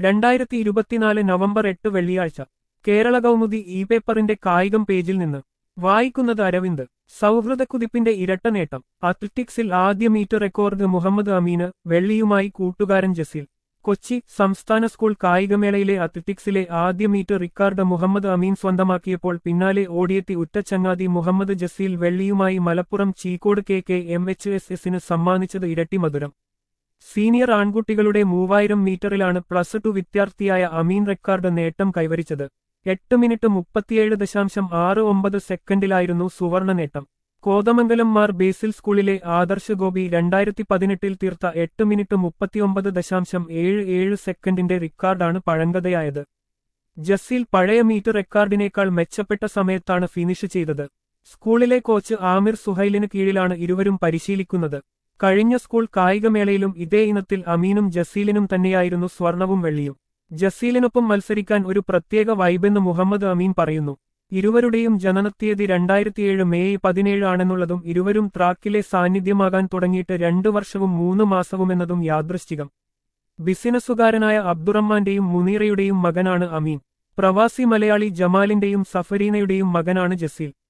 രണ്ടായിരത്തി ഇരുപത്തിനാല് നവംബർ എട്ട് വെള്ളിയാഴ്ച കേരള കൗമുദി ഇ പേപ്പറിന്റെ കായികം പേജിൽ നിന്ന് വായിക്കുന്നത് അരവിന്ദ് സൗഹൃദക്കുതിപ്പിന്റെ ഇരട്ട നേട്ടം അത്ലറ്റിക്സിൽ ആദ്യ മീറ്റർ റെക്കോർഡ് മുഹമ്മദ് അമീന് വെള്ളിയുമായി കൂട്ടുകാരൻ ജസീൽ കൊച്ചി സംസ്ഥാന സ്കൂൾ കായികമേളയിലെ അത്ലറ്റിക്സിലെ ആദ്യ മീറ്റർ റിക്കാർഡ് മുഹമ്മദ് അമീൻ സ്വന്തമാക്കിയപ്പോൾ പിന്നാലെ ഓടിയെത്തി ഉറ്റച്ചങ്ങാതി മുഹമ്മദ് ജസീൽ വെള്ളിയുമായി Malappuram Cheekode K K M H S എസിന് സമ്മാനിച്ചത് ഇരട്ടി മധുരം സീനിയർ ആൺകുട്ടികളുടെ മൂവായിരം മീറ്ററിലാണ് പ്ലസ് ടു വിദ്യാർത്ഥിയായ അമീൻ റെക്കാർഡ് നേട്ടം കൈവരിച്ചത് എട്ട് മിനിറ്റ് മുപ്പത്തിയേഴ് ദശാംശം ആറ് ഒമ്പത് സെക്കൻഡിലായിരുന്നു സുവർണ നേട്ടം കോതമംഗലം മാർ ബേസിൽ സ്കൂളിലെ ആദർശ് ഗോപി രണ്ടായിരത്തി പതിനെട്ടിൽ തീർത്ത എട്ട് മിനിറ്റ് മുപ്പത്തിയൊമ്പത് ദശാംശം ഏഴ് ഏഴ് സെക്കൻഡിന്റെ റിക്കാർഡാണ് പഴങ്കഥയായത് ജസീൽ പഴയ മീറ്റർ റെക്കാർഡിനേക്കാൾ മെച്ചപ്പെട്ട സമയത്താണ് ഫിനിഷ് ചെയ്തത് സ്കൂളിലെ കോച്ച് ആമിർ സുഹൈലിന് കീഴിലാണ് ഇരുവരും പരിശീലിക്കുന്നത് കഴിഞ്ഞ സ്കൂൾ കായികമേളയിലും ഇതേ ഇനത്തിൽ അമീനും ജസീലിനും തന്നെയായിരുന്നു സ്വർണവും വെള്ളിയും ജസീലിനൊപ്പം മത്സരിക്കാൻ ഒരു പ്രത്യേക വൈബെന്ന് മുഹമ്മദ് അമീൻ പറയുന്നു ഇരുവരുടെയും ജനനത്തീയതി രണ്ടായിരത്തിയേഴ് മെയ് പതിനേഴ് ആണെന്നുള്ളതും ഇരുവരും ട്രാക്കിലെ സാന്നിധ്യമാകാൻ തുടങ്ങിയിട്ട് രണ്ടു വർഷവും മൂന്ന് മാസവുമെന്നതും യാദൃശ്ചികം ബിസിനസ്സുകാരനായ അബ്ദുറഹ്മാന്റെയും മുനീറയുടെയും മകനാണ് അമീൻ പ്രവാസി മലയാളി ജമാലിന്റെയും സഫരീനയുടെയും മകനാണ് ജസീൽ